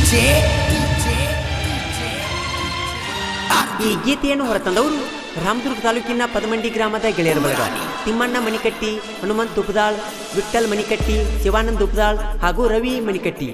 ಈ ಗೀತೆಯನ್ನು ಹೊರತಂದವರು ರಾಮದುರ್ಗ ತಾಲೂಕಿನ ಪದಮಂಡಿ ಗ್ರಾಮದ ಗೆಳೆಯರ ಬಳಗ ತಿಮ್ಮಣ್ಣ ಮಣಿಕಟ್ಟಿ ಹನುಮಂತ್ ಉಪದಾಳ್ ವಿಠ್ಠಲ್ ಮಣಿಕಟ್ಟಿ ಶಿವಾನಂದ್ ಉಪದಾಳ್ ಹಾಗೂ ರವಿ ಮಣಿಕಟ್ಟಿ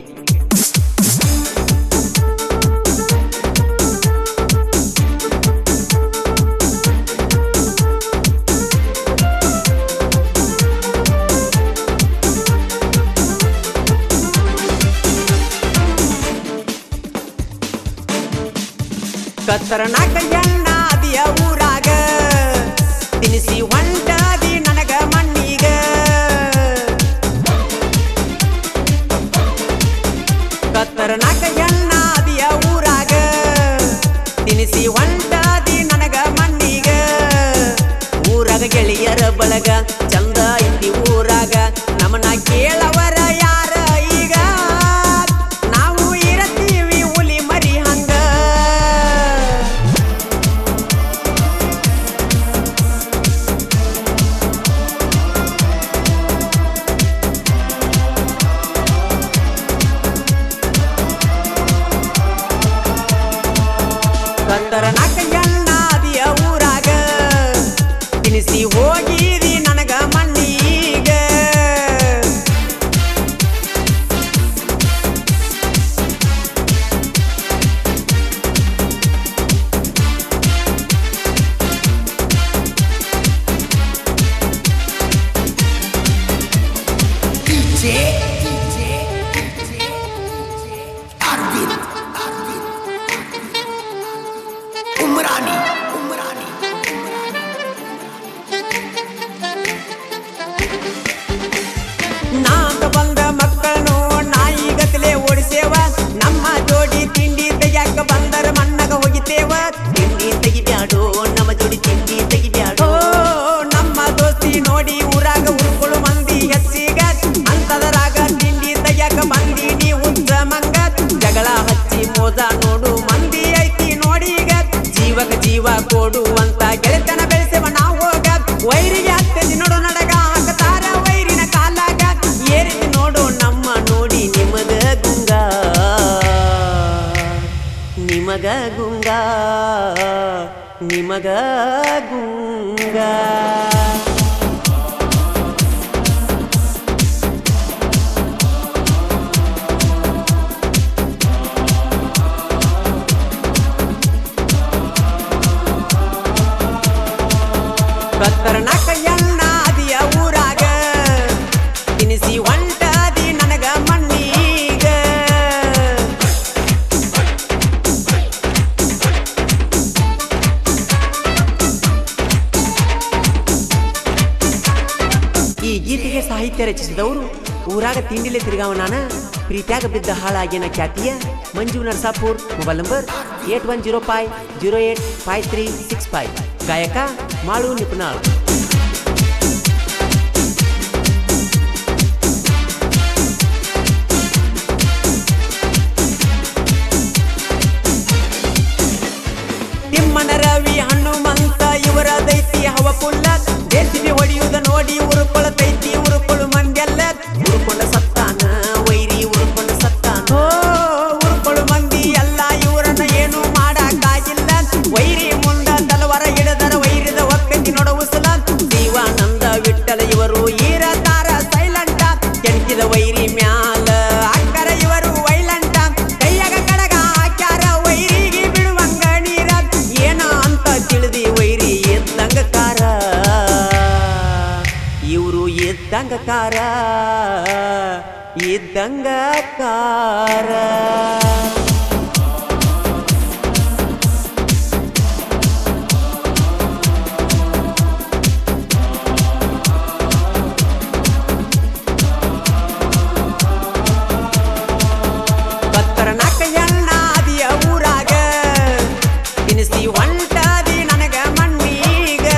ಕತ್ತರನಾಕ ಎಣ್ಣಾದಿಯ ಊರಾಗ ತಿನಿಸಿ ಹೊಂಟಾದಿ ನನಗ ಮಣ್ಣಿಗ ಕತ್ತರನಾಕ ಎಣ್ಣಾದಿಯ ಊರಾಗ ತಿನಿಸಿ ಹೊಂಟಾದಿ ನನಗ ಮಣ್ಣಿಗ ಊರಾಗ ಗೆಳೆಯರ ಬಳಗ ಚಂದ ಐತಿ ಊರಾಗ ನಮನ ಕೇಳವರ ಯಾರ ಈಗ ನಾವು ಇರತೀವಿ ಹುಲಿ ಮರಿ ಹಂಗ ಕತ್ತರ ನಾಕ ಎಣ್ಣಾದಿಯ ಊರಾಗ ತಿನಿಸಿ ಹೋಗಿದಿ ನನಗ ಮಣ್ಣೀಗ उमरानी उमरानी ನಾಂತ ಬಂದ ಮಕ್ಕಳನ್ನು ನಾಯಿ ಗತಲೆ ಓಡಿಸೇವ ನಮ್ಮ ಜೋಡಿ ತಿಂಡಿ ತೆಗ್ಯಾಕ ಬಂದರ ಮಣ್ಣಗ ಹೋಗಿತೇವ ತಿಂಡಿ ತೆಗಿಬ್ಯಾಡೋ ನಮ್ಮ ಜೋಡಿ ತಿಂಡಿ ತೆಗಿಬ್ಯಾಡೋ ನಮ್ಮ ದೋಸ್ತಿ ನೋಡಿ ಊರಾಗ ಉಳ್ಕೊಳ್ಳು ಮಂದಿ ಹೆಚ್ಚಿಗ ಅಂತದರಾಗ ತಿಂಡಿ ತೆಗ್ಯಾಕ ಬಂದಿ ನೀ ಉದ್ದ ಮಂಗ ಜಗಳ ಹಚ್ಚಿ ಮೋದ ನೋಡು ಮಂದಿ ಐತಿ ನೋಡೀಗ ಜೀವಕ ಜೀವ ಕೊಡು ಅಂತ ಗೆಳೆತನ ಬೆಳೆಸೇವ ನಾವು ಹೋಗ ವೈರಿಗೆ ಹತ್ತದಿ ನೋಡು ನಡಗ ಹಾಕತಾರ ವೈರಿನ ಕಾಲಾಗ ಏರಿತಿ ನೋಡು ನಮ್ಮ ನೋಡಿ ನಿಮಗ ಗುಂಗ ನಿಮಗ ಗುಂಗ ನಿಮಗ ಗುಂಗ ಕತ್ತರನಾಕ ಎಣ್ಣಾದಿಯ ಊರಾಗ ತಿನಿಸಿ ಹೊಂಟಾದಿ ನನಗ ಮಣ್ಣೀಗ ಈ ಗೀತೆಗೆ ಸಾಹಿತ್ಯ ರಚಿಸಿದವರು ಊರಾಗ ತಿಂಡಿಲೆ ತಿರುಗಾವನಾನ ಪ್ರೀತ್ಯಾಗ ಬಿದ್ದ ಹಾಳಾಗಿನ ಖ್ಯಾತಿಯ Manju Narsapur mobile number eight one zero five zero eight five three six five ಗಾಯಕ ಮಾಳು ನಿಪುಣಾಳ್ ತಿಮ್ಮನ ರವಿ ಹನುಮಂತ ಇವರ ದೈತಿ ಹವ ಕುಲ್ಲ ಜೆಸಿಬಿ ಹೊಡೆಯುವುದ ನೋಡಿ ಉರುಕೊಳತೈತಿ ಉರುಕೊಳು ಮಂದ್ಯಲ್ಲ ಉರುಕೊಂಡ ಸತ್ತಾನ ವೈರಿ ಉರುಕೊಂಡ ಸತ್ತಾನ ಓ ಉರುಕೊಳು ಮಂದಿ ಎಲ್ಲ ಇವರನ್ನ ಏನು ಮಾಡಕ್ಕಾಗಿಲ್ಲ ವೈರಿ ಮುಂದ ತಲವಾರ ಹಿಡದರ ವೈರಿದ ಒಕ್ಕತಿ ನೋಡ ಉಸಲ ಜೀವಾನಂದ ವಿಠಲ ಇವರು ಈರತಾರ ಸೈಲೆಂಟ ಕೆಣಕಿದ ವೈರಿ ಮ್ಯಾಲ ಅಕ್ಕರ ಇವರು ವೈಲಂಟ ಕೈಯಾಗ ಕಡಗ ಹಾಕ್ಯಾರ ವೈರಿಗೆ ಬಿಡುವಂಗ ನೀರ ಏನ ಅಂತ ತಿಳಿದಿ ವೈರಿ ಎದ್ದಂಗ ಕಾರ ಇವರು ಎದ್ದಂಗ ಕಾರ ಇದ್ದಂಗ ಕಾರ ಕತ್ತರ ನಾಕ ಎಣ್ಣಾದಿಯ ಊರಾಗ ತಿನಿಸಿ ಹೊಂಟಾದಿ ನನಗ ಮಣ್ಣೀಗ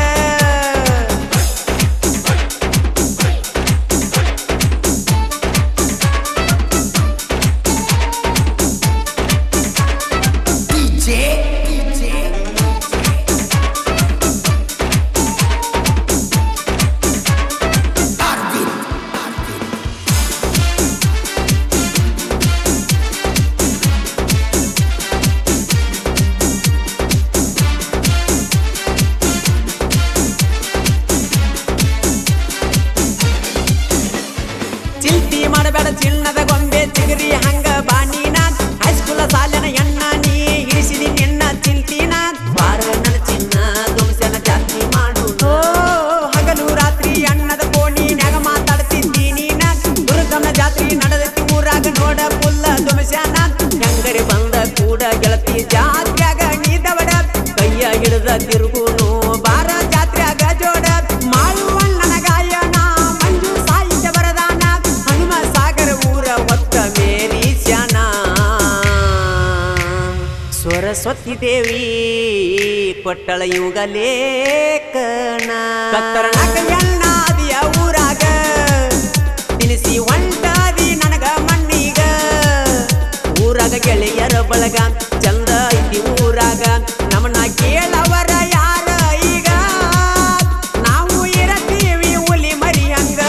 ಸರಸ್ವತಿ ದೇವಿ ಕೊಟ್ಟಳ ಯುಗ ಲೇಖನ ಕತ್ತರನಾಗ ಎಣ್ಣಾದಿಯ ಊರಾಗ ತಿನಿಸಿ ಒಂಟಾದಿ ನನಗ ಮಣ್ಣಿಗ ಊರಾಗ ಗೆಳೆಯರ ಬಳಗ ಚಂದ ಐತಿ ಊರಾಗ ನಮ್ಮನ್ನ ಕೇಳವರ ಯಾರ ಈಗ ನಾವು ಇರತೀವಿ ಹುಲಿ ಮರಿ ಹಂಗ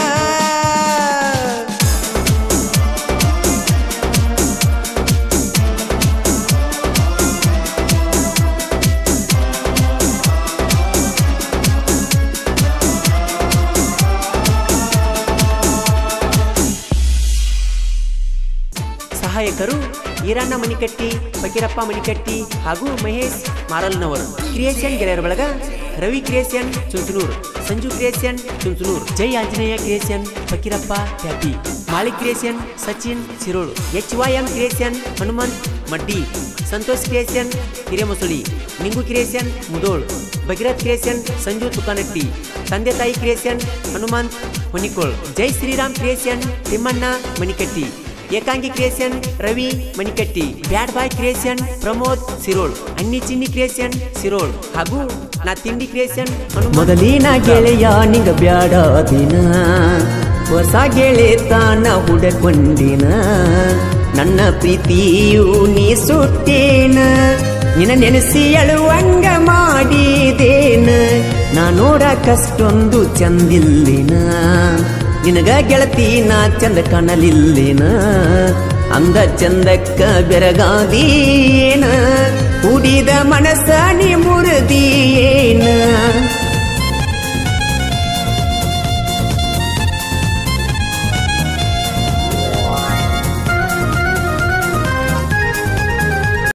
ಸಹಾಯಕರು ಈರಣ್ಣ ಮಣಿಕಟ್ಟಿ ಫಕೀರಪ್ಪ ಮಣಿಕಟ್ಟಿ ಹಾಗೂ ಮಹೇಶ್ ಮಾರಲ್ನವರು ಕ್ರಿಯೇಷನ್ ಗೆಳೆಯರ ಬಳಗ Ravi creation Chunchanur Sanju creation Chunchanur Jai Anjaneya creation Fakirappa Tyapi Mali creation Sachin Siroli H Y M creation Hanumant Maddi Santosh creation Hiremasuli Ningu creation Mudhol Bhagirath creation Sanju Tukanatti ತಂದೆ ತಾಯಿ ಕ್ರಿಯೇಷನ್ ಹನುಮಂತ್ ಹೊನಿಕೋಳ್ ಜೈ ಶ್ರೀರಾಮ್ ಕ್ರಿಯೇಷನ್ ತಿಮ್ಮಣ್ಣ ಮಣಿಕಟ್ಟಿ ಏಕಾಂಗಿ creation Ravi Manikatti bad boy creation Pramod Sirol Anni Chinni creation ಸಿರೋಳ್ ಹಾಗೂ ನಾ ತಿಂಡಿ ಕ್ರಿಯೇಷನ್ ಮೊದಲಿನ ಗೆಳೆಯ ನಿಂಗ ಬ್ಯಾಡ ದಿನ ಹೊಸ ಗೆಳೆತನ ಹುಡಕೊಂಡಿನ ನನ್ನ ಪ್ರೀತಿಯು ನೀ ಸುಟ್ಟೇನ ನಿನ್ನ ನೆನೆಸಿ ಅಳುವಂಗ ಮಾಡಿದೇನ ನಾ ನೋಡಕಷ್ಟೊಂದು ಚಂದಿಲ್ಲಿನ ನಿನಗ ಗೆಳತಿ ನಾ ಚಂದ ಕಾಣಲಿಲ್ಲೇನ ಅಂದ ಚಂದಕ್ಕ ಬೆರಗಾದೀನ ಕುಡಿದ ಮನಸ್ಸ ನೀ ಮುರಿದಿಯೇ